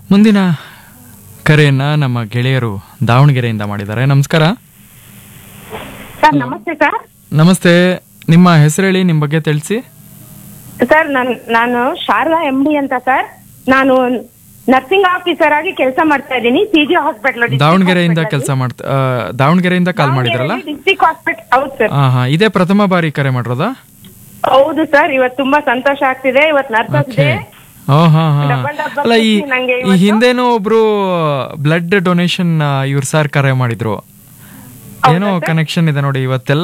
ಮುಂದಿನ ಕರೆಯನ್ನ ನಮ್ಮ ಗೆಳೆಯರು ದಾವಣಗೆರೆಯಿಂದ ಮಾಡಿದ್ದಾರೆ ನಮಸ್ಕಾರ ಸರ್ ನಮಸ್ತೆ ಸರ್ ನಮಸ್ತೆ ನಿಮ್ಮ ಹೆಸರು ಹೇಳಿ ನಿಮ್ಮ ಬಗ್ಗೆ ತಿಳಿಸಿ ಸರ್ ನನ್ ನಾನು ಶಾರದಾ ಎಂ ಡಿ ಅಂತ ಸರ್ ನಾನು ನರ್ಸಿಂಗ್ ಆಫೀಸರ್ ಆಗಿ ಕೆಲಸ ಮಾಡ್ತಾ ಇದ್ದೀನಿ ಸಿ ಜಿ ಹಾಸ್ಪಿಟಲ್ ದಾವಣಗೆರೆಯಿಂದ ಕೆಲಸ ಮಾಡ್ತಾ ಆ, ದಾವಣಗೆರೆಯಿಂದ ಕಾಲ್ ಮಾಡಿದ್ರಲ್ಲ ಡಿಸ್ಟಿಕ್ ಹಾಸ್ಪಿಟಲ್ ಹೌದು ಸರ್ ಹಾ ಹಾ ಇದೇ ಪ್ರಥಮ ಬಾರಿ ಕರೆ ಮಾಡಿರೋದಾ ಹೌದು ಸರ್ ಇವತ್ತು ತುಂಬಾ ಸಂತೋಷ ಆಗ್ತಿದೆ ಇವತ್ತು ನರ್ಸಸ್ ಓಕೆ ಡೇ ಓ ಹಾ ಹಾ Double double ಅಲ್ಲ ಈ ಖುಷಿ ನಂಗೆ ಈ ಹಿಂದೆನೂ ಒಬ್ರು ಬ್ಲಡ್ ಡೊನೇಷನ್ ಇವ್ರ ಸರ್ ಕರೆ ಮಾಡಿದ್ರು ಏನೋ ಕನೆಕ್ಷನ್ ಇದೆ ನೋಡಿ ಇವತ್ತೆಲ್ಲ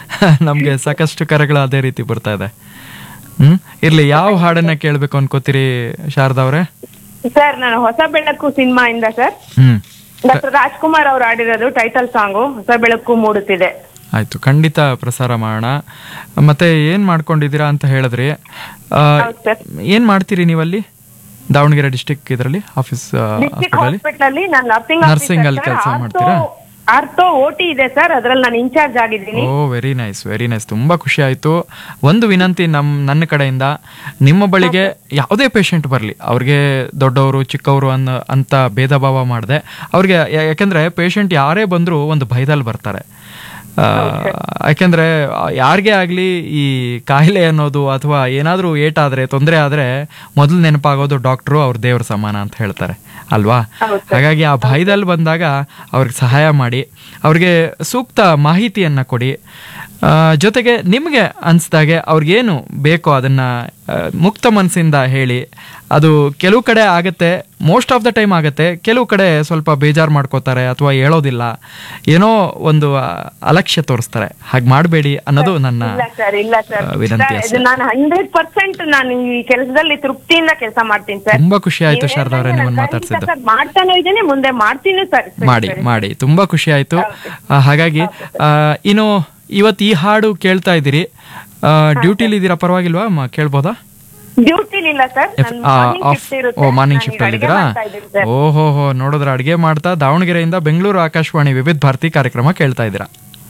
ನಮ್ಗೆ ಸಾಕಷ್ಟು ಕರೆಗಳು ಅದೇ ರೀತಿ ಬರ್ತಾ ಇದೆ ಹ್ಮ್ ಇರ್ಲಿ ಯಾವ ಹಾಡನ್ನ ಕೇಳ್ಬೇಕು ಅನ್ಕೋತೀರಿ ಶಾರದಾ ಅವ್ರೆ ಸರ್ ನಾನು ಹೊಸ ಬೆಳಕು ಸಿನಿಮಾ ಇಂದ ಸರ್ ಹ್ಮ್ ಡಾಕ್ಟರ್ ರಾಜ್ಕುಮಾರ್ ಅವ್ರು ಆಡಿರೋದು ಟೈಟಲ್ ಸಾಂಗು ಹೊಸ ಬೆಳಕು ಮೂಡುತ್ತಿದೆ ಆಯ್ತು ಖಂಡಿತ ಪ್ರಸಾರ ಮಾಡೋಣ ಮತ್ತೆ ಏನ್ ಮಾಡ್ಕೊಂಡಿದ್ದೀರಾ ಅಂತ ಹೇಳಿದ್ರಿ ಆ, ಹೌದು ಸರ್ ಏನ್ ಮಾಡ್ತೀರಿ ನೀವಲ್ಲಿ ದಾವಣಗೆರೆ ಡಿಸ್ಟಿಕ್ ಇದರಲ್ಲಿ ಆಫೀಸ್ ಡಿಸ್ಟಿಕ್ ಹಾಸ್ಪಿಟಲ್ ಹಾಸ್ಪಿಟಲ್ ಅಲ್ಲಿ ನಾನು ನರ್ಸಿಂಗ್ Nursing ಅಲ್ಲಿ ಕೆಲ್ಸ ಮಾಡ್ತೀರಾ? ಆರ್ಥೋ ಓಟಿ ಇದೆ ಸರ್ ಅದ್ರಲ್ಲಿ ನಾನು ಇನ್ಚಾರ್ಜ್ ಆಗಿದ್ದೀನಿ oh very nice very nice ತುಂಬಾ ಖುಷಿ ಆಯ್ತು ಒಂದು ವಿನಂತಿ ನಮ್ ನನ್ನ ಕಡೆಯಿಂದ ನಿಮ್ಮ ಬಳಿಗೆ ಯಾವುದೇ ಪೇಷಂಟ್ ಬರಲಿ ಅವ್ರಿಗೆ ದೊಡ್ಡವರು ಚಿಕ್ಕವರು ಅನ್ನೋ ಅಂತ ಭೇದ ಭಾವ ಮಾಡದೆ ಅವ್ರಿಗೆ ಯಾ- ಯಾಕಂದ್ರೆ ಪೇಷಂಟ್ ಯಾರೇ ಬಂದರೂ ಒಂದು ಭಯದಲ್ಲಿ ಬರ್ತಾರೆ ಆ, ಯಾಕಂದ್ರೆ ಯಾರಿಗೇ ಆಗಲಿ ಈ ಕಾಯಿಲೆ ಅನ್ನೋದು ಅಥವಾ ಏನಾದರೂ ಏಟಾದ್ರೆ ತೊಂದರೆ ಆದ್ರೆ ಮೊದಲು ನೆನಪಾಗೋದು ಡಾಕ್ಟ್ರು ಅವ್ರ ದೇವ್ರ ಸಮಾನ ಅಂತ ಹೇಳ್ತಾರೆ ಅಲ್ವಾ ಹಾಗಾಗಿ ಆ ಭಯದಲ್ಲಿ ಬಂದಾಗ ಅವ್ರಿಗೆ ಸಹಾಯ ಮಾಡಿ ಅವ್ರಿಗೆ ಸೂಕ್ತ ಮಾಹಿತಿಯನ್ನ ಕೊಡಿ ಆ, ಜೊತೆಗೆ ನಿಮಗೆ ಅನಿಸ್ದಾಗೆ ಅವ್ರಿಗೇನು ಬೇಕೋ ಅದನ್ನ ಆ, ಮುಕ್ತ ಮನಸ್ಸಿಂದ ಹೇಳಿ ಅದು ಕೆಲವು ಕಡೆ ಆಗತ್ತೆ ಮೋಸ್ಟ್ ಆಫ್ ದ ಟೈಮ್ ಆಗತ್ತೆ ಕೆಲವು ಕಡೆ ಸ್ವಲ್ಪ ಬೇಜಾರು ಮಾಡ್ಕೋತಾರೆ ಅಥವಾ ಹೇಳೋದಿಲ್ಲ ಏನೋ ಒಂದು ಆ, ಅಲಕ್ಷ್ಯ ತೋರಿಸ್ತಾರೆ ಹಾಗೆ ಮಾಡಬೇಡಿ ಅನ್ನೋದು ನನ್ನ ಇಲ್ಲ ಸರ್ ಇಲ್ಲ ಸರ್ ಆ, ವಿನಂತಿ ಸರ್, ಅಷ್ಟೇ. ಇದು ನಾನು ಹಂಡ್ರೆಡ್ ಪರ್ಸೆಂಟ್ ನಾನು ಈ ಕೆಲಸದಲ್ಲಿ ತೃಪ್ತಿಯಿಂದ ಕೆಲಸ ಮಾಡ್ತೀನಿ ಸರ್ ತುಂಬಾ ಖುಷಿ ಆಯ್ತು ನೀವ್ ಶಾರದಾ ಅವರೇ ಹೇಳ್ದಂಗೆ ನಿಮ್ಮನ್ನ ನಾನು ಖಂಡಿತ ಮಾತಾಡ್ಸಿದ್ದು ಸರ್ ಮಾಡ್ತಾನೂ ಇದ್ದೀನಿ ಮುಂದೆ ಮಾಡ್ತೀನಿ ಸರ್ ಮಾಡಿ ಮಾಡಿ ತುಂಬಾ ಖುಷಿ ಆಯ್ತು ಆ, ಹಾಗಾಗಿ ಆ, ಇನ್ನು ಇವತ್ತು ಈ ಹಾಡು ಕೇಳ್ತಾ ಇದ್ದೀರಿ ಡ್ಯೂಟಿಲಿ ಇದ್ದೀರಾ ಪರವಾಗಿಲ್ವಾ ಮ- ಕೇಳ್ಬೋದಾ ಡ್ಯೂಟಿಲಿ ಇಲ್ಲ ಸರ್ ಎಫ್- ಆ, ಆಫ್ ಓ ಮಾರ್ನಿಂಗ್ ಶಿಫ್ಟ್ ಅಲ್ಲಿ ಇದ್ದೀರಾ ಓಹೋ ಹೋ ನೋಡಿದ್ರ ಅಡಿಗೆ ಮಾಡ್ತಾ ದಾವಣಗೆರೆಯಿಂದ ಬೆಂಗಳೂರು ಆಕಾಶವಾಣಿ ವಿವಿಧ ಭಾರತಿ ಕಾರ್ಯಕ್ರಮ ಕೇಳ್ತಾ ಇದ್ದೀರಾ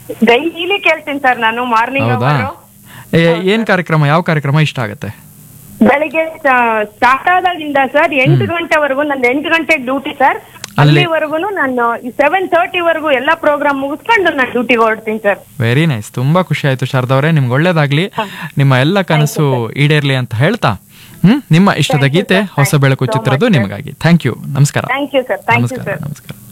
ಡೈಲಿ ಕೇಳ್ತೀನಿ ಸರ್ ನಾನು ಮಾರ್ನಿಂಗ್ ಹೌದಾ ಏ- ಏನ್ ಕಾರ್ಯಕ್ರಮ ಯಾವ ಕಾರ್ಯಕ್ರಮ ಇಷ್ಟ ಆಗತ್ತೆ ಬೆಳಿಗ್ಗೆ ಸ್ಟಾರ್ಟ್ ಆದಾಗಿಂದ ಸರ್ ಎಂಟು ಗಂಟೆವರೆಗೂ ನಂದು ಎಂಟು ಗಂಟೆ ಡ್ಯೂಟಿ ಸರ್ ಅಲ್ಲಿ- ಅಲ್ಲಿವರೆಗೂ ನಾನು ಸೆವೆನ್ ತರ್ಟಿ ವರೆಗೂ ಎಲ್ಲಾ ಪ್ರೋಗ್ರಾಮ್ ಮುಗಿಸ್ಕೊಂಡು ನಾನು ಡ್ಯೂಟಿಗೆ ಹೊರಡ್ತೀನಿ ಸರ್ ವೆರಿ ನೈಸ್ ತುಂಬಾ ಖುಷಿ ಆಯ್ತು ಶಾರದಾ ಅವರೇ ನಿಮ್ಗೆ ಒಳ್ಳೇದಾಗ್ಲಿ ನಿಮ್ಮ ಎಲ್ಲ ಕನಸು ಈಡೇರ್ಲಿ ಅಂತ ಹೇಳ್ತಾ ಹ್ಮ್ ನಿಮ್ಮ ಇಷ್ಟದ ಗೀತೆ ಹೊಸ ಬೆಳಕು ಚಿತ್ರದ ನಿಮಗಾಗಿ ಥ್ಯಾಂಕ್ ಯು ನಮಸ್ಕಾರ thank you sir thank you ನಮಸ್ಕಾರ ಸರ್ ನಮಸ್ಕಾರ